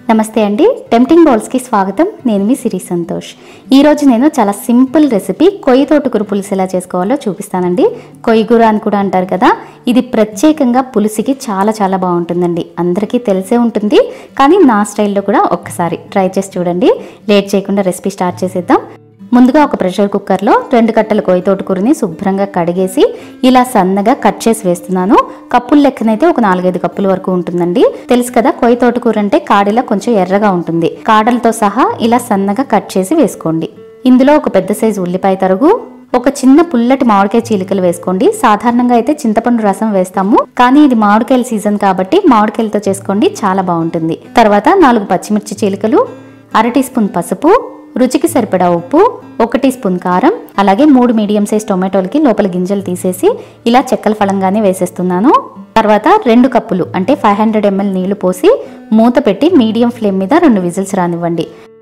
నమస్తే అండి టెంప్టింగ్ బౌల్స్కి స్వాగతం నేను మీ సిరి సంతోష్ ఈరోజు నేను చాలా సింపుల్ రెసిపీ కొయ్యి తోటకూర పులుసు ఎలా చేసుకోవాలో చూపిస్తానండి కొయ్యగూర అని కూడా అంటారు కదా ఇది ప్రత్యేకంగా పులుసుకి చాలా చాలా బాగుంటుందండి అందరికీ తెలిసే ఉంటుంది కానీ నా స్టైల్లో కూడా ఒక్కసారి ట్రై చేసి చూడండి లేట్ చేయకుండా రెసిపీ స్టార్ట్ చేసేద్దాం ముందుగా ఒక ప్రెషర్ కుక్కర్లో రెండు కట్టల కొయ్య తోటకూరని శుభ్రంగా కడిగేసి ఇలా సన్నగా కట్ చేసి వేస్తున్నాను కప్పుల లెక్కనైతే ఒక నాలుగైదు కప్పుల వరకు ఉంటుందండి తెలుసు కదా కొయ్య తోటకూర అంటే కాడిలా కొంచెం ఎర్రగా ఉంటుంది కాడలతో సహా ఇలా సన్నగా కట్ చేసి వేసుకోండి ఇందులో ఒక పెద్ద సైజు ఉల్లిపాయ తరుగు ఒక చిన్న పుల్లటి మామిడికాయ చీలికలు వేసుకోండి సాధారణంగా అయితే చింతపండు రసం వేస్తాము కానీ ఇది మామిడికాయల సీజన్ కాబట్టి మామిడికాయలతో చేసుకోండి చాలా బాగుంటుంది తర్వాత నాలుగు పచ్చిమిర్చి చీలికలు అర టీ స్పూన్ పసుపు రుచికి సరిపడా ఉప్పు ఒక టీ స్పూన్ కారం అలాగే మూడు మీడియం సైజ్ టొమాటోలకి లోపల గింజలు తీసేసి ఇలా చెక్కల ఫలంగానే వేసేస్తున్నాను తర్వాత రెండు కప్పులు అంటే ఫైవ్ హండ్రెడ్ ఎంఎల్ నీళ్లు పోసి మూత పెట్టి మీడియం ఫ్లేమ్ మీద రెండు విజిల్స్ రానివ్వండి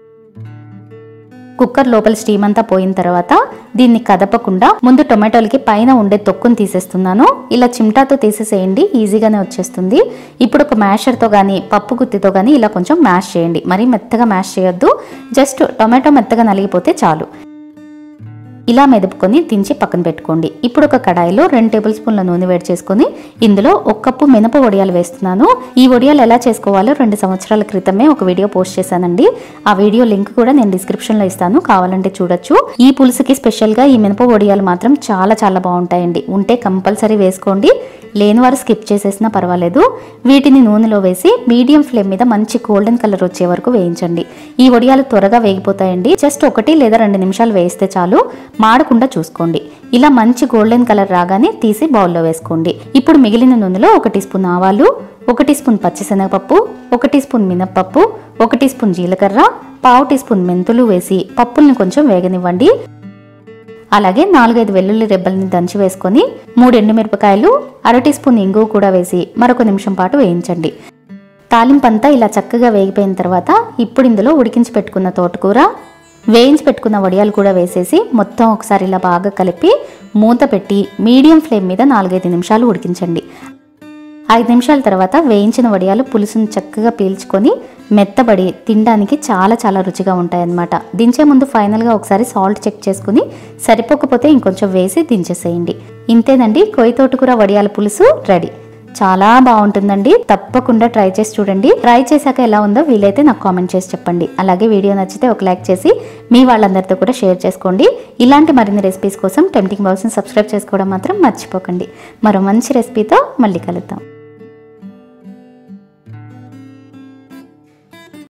కుక్కర్ లోపల స్టీమ్ అంతా పోయిన తర్వాత దీన్ని కదపకుండా ముందు టొమాటోలకి పైన ఉండే తొక్కును తీసేస్తున్నాను ఇలా చిమ్టాతో తీసేసేయండి ఈజీగానే వచ్చేస్తుంది ఇప్పుడు ఒక మ్యాషర్తో కానీ పప్పు గుత్తితో కానీ ఇలా కొంచెం మ్యాష్ చేయండి మరీ మెత్తగా మ్యాష్ చేయొద్దు జస్ట్ టొమాటో మెత్తగా నలిగిపోతే చాలు ఇలా మెదుపుకొని దించి పక్కన పెట్టుకోండి ఇప్పుడు ఒక కడాయిలో రెండు టేబుల్ స్పూన్ల నూనె వేడి చేసుకొని ఇందులో ఒక కప్పు మినప వడియాలు వేస్తున్నాను ఈ వడియాలు ఎలా చేసుకోవాలో రెండు సంవత్సరాల క్రితమే ఒక వీడియో పోస్ట్ చేశానండి ఆ వీడియో లింక్ కూడా నేను డిస్క్రిప్షన్ లో ఇస్తాను కావాలంటే చూడొచ్చు ఈ పులుసుకి స్పెషల్ గా ఈ మినప వడియాలు మాత్రం చాలా చాలా బాగుంటాయండి ఉంటే కంపల్సరీ వేసుకోండి లేని వారు స్కిప్ చేసేసినా పర్వాలేదు వీటిని నూనెలో వేసి మీడియం ఫ్లేమ్ మీద మంచి గోల్డెన్ కలర్ వచ్చే వరకు వేయించండి ఈ వడియాలు త్వరగా వేగిపోతాయండి జస్ట్ ఒకటి లేదా రెండు నిమిషాలు వేయిస్తే చాలు మాడకుండా చూసుకోండి ఇలా మంచి గోల్డెన్ కలర్ రాగానే తీసి బౌల్లో వేసుకోండి ఇప్పుడు మిగిలిన నూనెలో ఒక టీ స్పూన్ ఆవాలు ఒక టీ స్పూన్ పచ్చిశనగపప్పు ఒక టీ స్పూన్ మినప్పప్పు ఒక టీ స్పూన్ జీలకర్ర పావు టీ స్పూన్ మెంతులు వేసి పప్పుల్ని కొంచెం వేగనివ్వండి అలాగే నాలుగైదు వెల్లుల్లి రెబ్బల్ని దంచి వేసుకొని మూడు ఎండుమిరపకాయలు అర టీ స్పూన్ ఇంగువ కూడా వేసి మరొక నిమిషం పాటు వేయించండి తాలింపంతా ఇలా చక్కగా వేగిపోయిన తర్వాత ఇప్పుడు ఇందులో ఉడికించి పెట్టుకున్న తోటకూర వేయించి పెట్టుకున్న వడియాలు కూడా వేసేసి మొత్తం ఒకసారి ఇలా బాగా కలిపి మూత పెట్టి మీడియం ఫ్లేమ్ మీద నాలుగైదు నిమిషాలు ఉడికించండి ఐదు నిమిషాల తర్వాత వేయించిన వడియాలు పులుసును చక్కగా పీల్చుకొని మెత్తబడి తినడానికి చాలా చాలా రుచిగా ఉంటాయన్నమాట దించే ముందు ఫైనల్గా ఒకసారి సాల్ట్ చెక్ చేసుకుని సరిపోకపోతే ఇంకొంచెం వేసి దించేసేయండి ఇంతేనండి కొయ్య తోటకూర వడియాల పులుసు రెడీ చాలా బాగుంటుందండి తప్పకుండా ట్రై చేసి చూడండి ట్రై చేశాక ఎలా ఉందో వీలైతే నాకు కామెంట్ చేసి చెప్పండి అలాగే వీడియో నచ్చితే ఒక లైక్ చేసి మీ వాళ్ళందరితో కూడా షేర్ చేసుకోండి ఇలాంటి మరిన్ని రెసిపీస్ కోసం టెంప్టింగ్ బౌల్స్ని సబ్స్క్రైబ్ చేసుకోవడం మాత్రం మర్చిపోకండి మరో మంచి రెసిపీతో మళ్ళీ కలుద్దాం